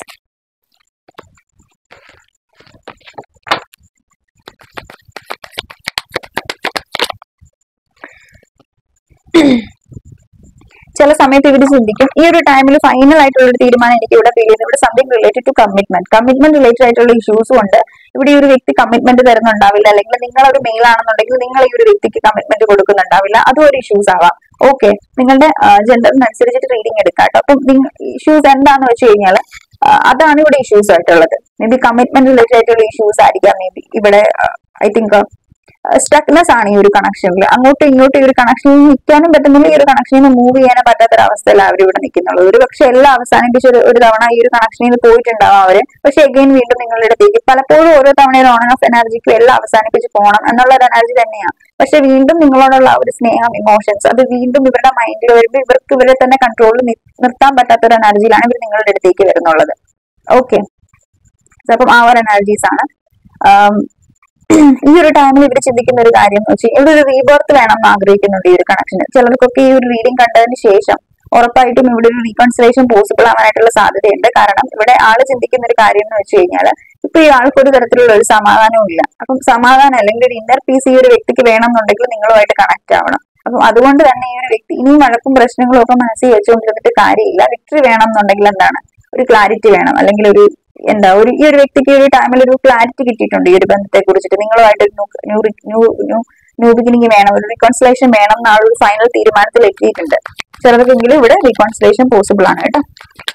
ചില സമയത്ത് ഇവർ ചിന്തിക്കും ഈ ഒരു ടൈമിൽ ഫൈനൽ ആയിട്ടുള്ള ഒരു തീരുമാനം എനിക്ക് ഇവിടെ ഫീൽ ചെയ്യുന്നത് ഇവിടെ something related to commitment commitment related ആയിട്ടുള്ള ഇഷ്യൂസും ഉണ്ട് ഇവിടെ ഈ ഒരു വ്യക്തി കമ്മിറ്റ്മെന്റ് തരുന്നുണ്ടാവില്ല അല്ലെങ്കിൽ നിങ്ങൾ ഒരു മെയിൽ ആണെന്നുണ്ടെങ്കിൽ നിങ്ങൾ ഈ ഒരു വ്യക്തിക്ക് കമ്മിറ്റ്മെന്റ് കൊടുക്കുന്നുണ്ടാവില്ല അതും ഒരു ഇഷ്യൂസ് ആവാം ഓക്കെ നിങ്ങളുടെ ജെൻഡറിനനുസരിച്ചിട്ട് റീഡിങ് എടുക്കാം കേട്ടോ അപ്പം ഇഷ്യൂസ് എന്താന്ന് വെച്ച് കഴിഞ്ഞാൽ അതാണ് ഇവിടെ ഇഷ്യൂസ് ആയിട്ടുള്ളത് മേ ബി കമ്മിറ്റ്മെന്റ് റിലേറ്റഡ് ആയിട്ടുള്ള ഇഷ്യൂസ് ആയിരിക്കാം മേ ബി ഇവിടെ ഐ തിങ്ക് സ്റ്റക്നെസ് ആണ് ഈ ഒരു കണക്ഷനിൽ അങ്ങോട്ടും ഇങ്ങോട്ടും ഈ ഒരു കണക്ഷനിൽ നിൽക്കാനും പറ്റുന്നില്ല ഈ ഒരു കണക്ഷനിൽ നിന്ന് മൂവ് ചെയ്യാനും പറ്റാത്തൊരവസ്ഥയിൽ അവർ ഇവിടെ നിൽക്കുന്നുള്ളൂ ഒരു പക്ഷെ എല്ലാം അവസാനിപ്പിച്ച് ഒരു ഒരു തവണ ഈ ഒരു കണക്ഷനിൽ പോയിട്ടുണ്ടാവും അവര് പക്ഷെ എഗെയിൻ വീണ്ടും നിങ്ങളുടെ അടുത്തേക്ക് പലപ്പോഴും ഓരോ തവണയും ഓൺ ഓഫ് എനർജിക്കും എല്ലാം അവസാനിപ്പിച്ച് പോകണം എന്നുള്ള ഒരു എനർജി തന്നെയാണ് പക്ഷെ വീണ്ടും നിങ്ങളോടുള്ള ആ ഒരു സ്നേഹം ഇമോഷൻസ് അത് വീണ്ടും ഇവരുടെ മൈൻഡിൽ വരുമ്പോൾ ഇവർക്ക് ഇവരെ തന്നെ കൺട്രോളിൽ നിർത്താൻ പറ്റാത്ത ഒരു എനർജിയിലാണ് ഇവർ നിങ്ങളുടെ അടുത്തേക്ക് വരുന്നുള്ളത് ഓക്കെ അപ്പം ആ ഒരു എനർജീസ് ആണ് ആം, ഈ ഒരു ടൈമിൽ ഇവർ ചിന്തിക്കുന്ന ഒരു കാര്യം എന്ന് വെച്ചാൽ ഇവിടെ ഒരു റീബർത്ത് വേണം എന്ന് ആഗ്രഹിക്കുന്നുണ്ട് ഈ ഒരു കണക്ഷന് ചിലർക്കൊക്കെ ഈ ഒരു റീഡിംഗ് കണ്ടതിന് ശേഷം ഉറപ്പായിട്ടും ഇവിടെ ഒരു റീകൺസിലേഷൻ പോസിബിൾ ആവാനായിട്ടുള്ള സാധ്യതയുണ്ട് കാരണം ഇവിടെ ആള് ചിന്തിക്കുന്ന ഒരു കാര്യം എന്ന് വെച്ച് കഴിഞ്ഞാൽ ഇപ്പൊ ഈ ആൾക്ക് ഒരു തരത്തിലുള്ള ഒരു സമാധാനവും ഇല്ല അപ്പം സമാധാനം അല്ലെങ്കിൽ ഒരു ഇന്നർ പീസ് ഈ ഒരു വ്യക്തിക്ക് വേണം എന്നുണ്ടെങ്കിൽ നിങ്ങളുമായിട്ട് കണക്ട് ആവണം അപ്പം അതുകൊണ്ട് തന്നെ ഈ ഒരു വ്യക്തി ഇനിയും വഴക്കും പ്രശ്നങ്ങളും ഒക്കെ മനസ്സിൽ വെച്ചുകൊണ്ടിരുന്നിട്ട് കാര്യമില്ല വിക്ടറി വേണം എന്നുണ്ടെങ്കിൽ എന്താണ് ഒരു ക്ലാരിറ്റി വേണം അല്ലെങ്കിൽ ഒരു എന്താ ഒരു ഈ ഒരു വ്യക്തിക്ക് ഈ ഒരു ടൈമിൽ ഒരു ക്ലാരിറ്റി കിട്ടിയിട്ടുണ്ട് ഈ ഒരു ബന്ധത്തെ കുറിച്ചിട്ട് നിങ്ങളുമായിട്ട് ഒരു new new new new beginning വേണം ഒരു റീകോൺസിലേഷൻ വേണം എന്നുള്ള ഒരു ഫൈനൽ തീരുമാനത്തിൽ എത്തിയിട്ടുണ്ട് ചിലർക്കെങ്കിലും ഇവിടെ റീകോൺസിലേഷൻ പോസിബിൾ ആണ് കേട്ടോ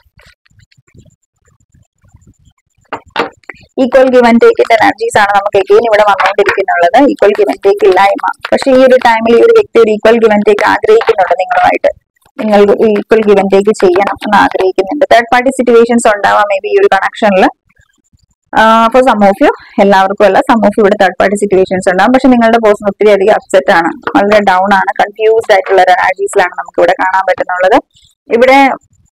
ഈക്വൽ ഗിവ് ആൻഡ് ടേക്കിന്റെ എനർജീസ് ആണ് നമുക്ക് എഗെയിൻ ഇവിടെ വന്നുകൊണ്ടിരിക്കുന്നുള്ളത് ഈക്വൽ ഗിവ് ആൻഡ് ടേക്ക് ഇല്ലായ്മ പക്ഷേ ഈ ഒരു ടൈമിൽ ഈ ഒരു വ്യക്തി ഒരു ഈക്വൽ ഗിവ് ആൻഡ് ടേക്ക് ആഗ്രഹിക്കുന്നുണ്ട് നിങ്ങളുമായിട്ട് നിങ്ങൾ ഈക്വൽ ഗിവ് ആൻഡ് ടേക്ക് ചെയ്യണം എന്ന് ആഗ്രഹിക്കുന്നുണ്ട് തേർഡ് പാർട്ടി സിറ്റുവേഷൻസ് ഉണ്ടാവാം മേ ബി ഈ ഒരു കണക്ഷനിൽ ഫോർ സം ഓഫ് യു എല്ലാവർക്കും അല്ല സം ഓഫ് ഇവിടെ തേർഡ് പാർട്ടി സിറ്റുവേഷൻസ് ഉണ്ടാവും പക്ഷെ നിങ്ങളുടെ പേഴ്സൺ ഒത്തിരി അധികം അപ്സെറ്റ് ആണ് വളരെ ഡൗൺ ആണ് കൺഫ്യൂസ്ഡ് ആയിട്ടുള്ള ഒരു എനർജീസിലാണ് നമുക്ക് ഇവിടെ കാണാൻ പറ്റുന്നുള്ളത് ഇവിടെ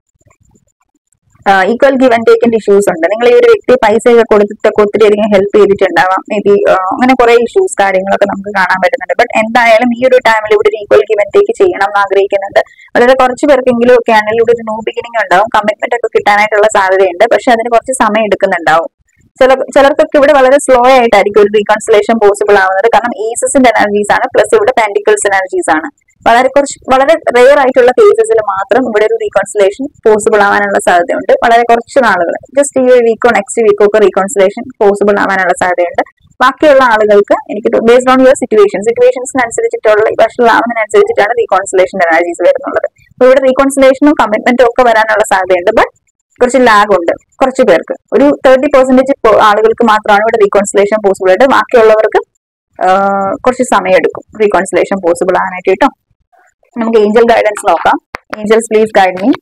ഈക്വൽ ഗിവ് ആൻഡ് ടേക്കിന്റെ ഇഷ്യൂസ് ഉണ്ട് നിങ്ങൾ ഈ ഒരു വ്യക്തി പൈസ ഒക്കെ കൊടുത്തിട്ടൊക്കെ ഒത്തിരി അധികം ഹെൽപ്പ് ചെയ്തിട്ടുണ്ടാവാം മേ ബി അങ്ങനെ കുറെ ഇഷ്യൂസ് കാര്യങ്ങളൊക്കെ നമുക്ക് കാണാൻ പറ്റുന്നുണ്ട് ബട്ട് എന്തായാലും ഈ ഒരു ടൈമിൽ ഇവിടെ ഒരു ഈക്വൽ ഗിവ് ആൻഡ് ടേക്ക് ചെയ്യണം എന്ന് ആഗ്രഹിക്കുന്നുണ്ട് വളരെ കുറച്ച് പേർക്കെങ്കിലും ഒക്കെ ആണെങ്കിൽ ഇവിടെ ഒരു ന്യൂ ബിഗിനിങ് ഉണ്ടാവും കമ്മിറ്റ്മെന്റ് ഒക്കെ കിട്ടാനായിട്ടുള്ള സാധ്യതയുണ്ട് പക്ഷെ അതിന് കുറച്ച് സമയം എടുക്കുന്നുണ്ടാവും ചില ചിലർക്കൊക്കെ ഇവിടെ വളരെ സ്ലോ ആയിട്ടായിരിക്കും ഒരു റീകൺസിലേഷൻ പോസിബിൾ ആവുന്നത് കാരണം ഏസസിന്റെ എനർജീസ് ആണ് പ്ലസ് ഇവിടെ പെൻഡിക്കിൾസ് എനർജീസ് ആണ് വളരെ കുറച്ച് വളരെ റെയർ ആയിട്ടുള്ള കേസസിൽ മാത്രം ഇവിടെ ഒരു റീകൺസിലേഷൻ പോസിബിൾ ആവാനുള്ള സാധ്യതയുണ്ട് വളരെ കുറച്ച് നാളുകൾ ജസ്റ്റ് ഈ ഒരു വീക്കോ നെക്സ്റ്റ് വീക്കോ ഒക്കെ റീകൺസിലേഷൻ പോസിബിൾ ആവാനുള്ള സാധ്യതയുണ്ട് ബാക്കിയുള്ള ആളുകൾക്ക് എനിക്ക് ബേസ്ഡ് ഓൺ യുവർ സിറ്റുവേഷൻ സിറ്റുവേഷൻസിനനുസരിച്ചിട്ടുള്ള വഷളാവുന്നതിനനുസരിച്ചിട്ടാണ് റീകോൺസിലേഷൻ എനർജീസ് വരുന്നുള്ളത് അപ്പൊ ഇവിടെ റീകോൺസിലേഷനും കമ്മിറ്റ്മെന്റും ഒക്കെ വരാനുള്ള സാധ്യതയുണ്ട് ബട്ട് കുറച്ച് ലാഗ് ഉണ്ട് കുറച്ച് പേർക്ക് ഒരു തേർട്ടി പെർസെന്റേജ് ആളുകൾക്ക് മാത്രമാണ് ഇവിടെ റീകോൺസിലേഷൻ പോസിബിൾ ആയിട്ട് ബാക്കിയുള്ളവർക്ക് ആഹ് കുറച്ച് സമയം എടുക്കും റീകോൺസിലേഷൻ പോസിബിൾ ആകാനായിട്ട് കേട്ടോ നമുക്ക് ഏഞ്ചൽ ഗൈഡൻസ് നോക്കാം ഏഞ്ചൽസ് പ്ലീസ് ഗൈഡ് മീ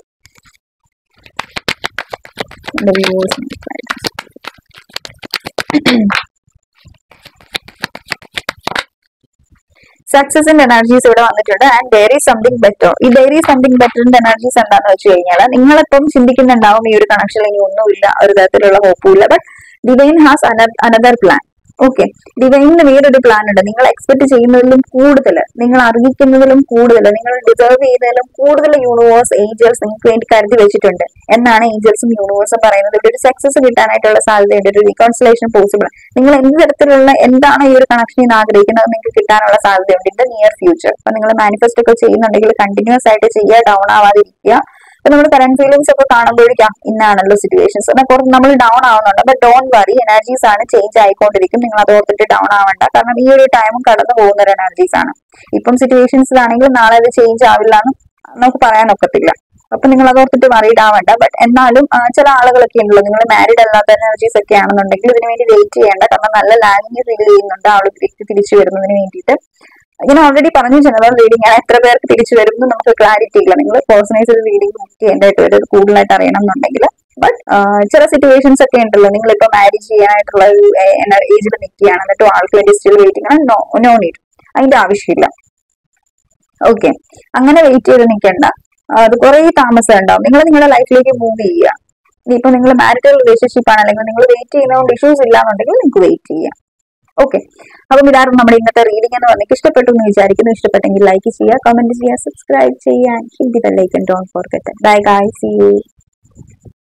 സക്സസിന്റെ എനർജീസ് ഇവിടെ വന്നിട്ടുണ്ട് and there is something better ഈ ഡെയർ ഈസ് സംതിങ് ബെറ്ററിന്റെ എനർജീസ് എന്താന്ന് വെച്ച് കഴിഞ്ഞാൽ നിങ്ങളിപ്പം ചിന്തിക്കുന്നുണ്ടാവും ഈ ഒരു കണക്ഷനിൽ ഇനി ഒന്നുമില്ല ഒരു തരത്തിലുള്ള ഹോപ്പും ഇല്ല but divine has another plan okay ഡിവൈനിന് വേറൊരു പ്ലാൻ ഉണ്ട് നിങ്ങൾ എക്സ്പെക്ട് ചെയ്യുന്നതിലും കൂടുതൽ നിങ്ങൾ അറിയിക്കുന്നതിലും കൂടുതൽ നിങ്ങൾ ഡിസേർവ് ചെയ്യുന്നതിലും കൂടുതൽ യൂണിവേഴ്സ് ഏഞ്ചൽസ് നിങ്ങൾക്ക് വേണ്ടി കരുതി വെച്ചിട്ടുണ്ട് എന്നാണ് ഏഞ്ചൽസും യൂണിവേഴ്സും പറയുന്നത് ഇവിടെ ഒരു സക്സസ് കിട്ടാനായിട്ടുള്ള സാധ്യതയുണ്ട് ഒരു റീകോൺസിലേഷൻ പോസിബിൾ നിങ്ങൾ എന്ത് തരത്തിലുള്ള എന്താണ് ഈ ഒരു കണക്ഷനിൽ നിന്ന് ആഗ്രഹിക്കുന്നത് അത് നിങ്ങൾക്ക് കിട്ടാനുള്ള സാധ്യതയുണ്ട് ഇൻ ദ നിയർ ഫ്യൂച്ചർ അപ്പൊ നിങ്ങൾ മാനിഫെസ്റ്റ് ഒക്കെ ചെയ്യുന്നുണ്ടെങ്കിൽ കണ്ടിന്യൂസ് ആയിട്ട് ചെയ്യുക ഡൗൺ ആവാതിരിക്കുക അപ്പൊ നമ്മൾ കറന്റ് ഫീലിംഗ്സ് ഒക്കെ കാണുമ്പോഴേക്കും ഇന്നാണല്ലോ സിറ്റുവേഷൻസ് എന്നാൽ കുറച്ച് നമ്മൾ ഡൗൺ ആവുന്നുണ്ട് അപ്പൊ ഡോൺ വറി എനർജീസ് ആണ് ചേഞ്ച് ആയിക്കൊണ്ടിരിക്കും നിങ്ങൾ അത് ഓർത്തിട്ട് ഡൗൺ ആവണ്ട കാരണം ഈ ഒരു ടൈമും കടന്നു പോകുന്ന ഒരു എനർജീസ് ആണ് ഇപ്പം സിറ്റുവേഷൻസിലാണെങ്കിൽ നാളെ അത് ചേഞ്ച് ആവില്ല എന്ന് നമുക്ക് പറയാൻ ഒക്കത്തില്ല അപ്പൊ നിങ്ങൾ അത് ഓർത്തിട്ട് വറീഡ് ആവണ്ട ബട്ട് എന്നാലും ആ, ചില ആളുകളൊക്കെ ഉണ്ടല്ലോ നിങ്ങൾ മാരീഡ് അല്ലാത്ത എനർജീസ് ഒക്കെ ആണെന്നുണ്ടെങ്കിൽ ഇതിന് വേണ്ടി വെയിറ്റ് ചെയ്യേണ്ട കാരണം നല്ല ലാഗിങ് ഫീൽ ചെയ്യുന്നുണ്ട് ആ ഒരു വ്യക്തി തിരിച്ചു വരുന്നതിന് വേണ്ടിയിട്ട് ഞാൻ ഓൾറെഡി പറഞ്ഞു ജനറൽ റീഡിംഗ് ആണ് എത്ര പേർക്ക് തിരിച്ചു വരും എന്ന് നമുക്ക് ക്ലാരിറ്റി ഇല്ല നിങ്ങൾ പേഴ്സണൈസ്ഡ് റീഡിംഗ് ബുക്ക് ചെയ്യേണ്ടതായിട്ട് വരും കൂടുതലായിട്ട് അറിയണം എന്നുണ്ടെങ്കിൽ ബട്ട് ചില സിറ്റുവേഷൻസ് ഒക്കെ ഉണ്ടല്ലോ നിങ്ങൾ ഇപ്പൊ മാരേജ് ചെയ്യാനായിട്ടുള്ള ഒരു ഏജിൽ നിൽക്കുകയാണ് എന്നിട്ട് ആൾക്ക് വേണ്ടി സ്റ്റിൽ വെയിറ്റിംഗ് ആണ് നോ നോ നീഡ് അതിന്റെ ആവശ്യമില്ല ഓക്കെ അങ്ങനെ വെയിറ്റ് ചെയ്ത് നിൽക്കണ്ട അത് കുറെ താമസം ഉണ്ടാവും നിങ്ങൾ നിങ്ങളുടെ ലൈഫിലേക്ക് മൂവ് ചെയ്യുക ഇപ്പൊ നിങ്ങൾ മാരിറ്റൽ റിലേഷൻഷിപ്പ് ആണ് അല്ലെങ്കിൽ നിങ്ങൾ വെയിറ്റ് ചെയ്യുന്നതുകൊണ്ട് ഇഷ്യൂസ് ഇല്ല എന്നുണ്ടെങ്കിൽ നിങ്ങൾക്ക് വെയിറ്റ് ചെയ്യാം ഓക്കെ അപ്പം ഇതായിരുന്നു നമ്മുടെ ഇന്നത്തെ റീഡിംഗ് എന്ന് പറഞ്ഞിട്ട് ഇഷ്ടപ്പെട്ടു എന്ന് വിചാരിക്കുന്നു ഇഷ്ടപ്പെട്ടെങ്കിൽ ലൈക്ക് ചെയ്യുക കമന്റ് ചെയ്യുക സബ്സ്ക്രൈബ് ചെയ്യുക hit the bell icon don't forget bye guys see U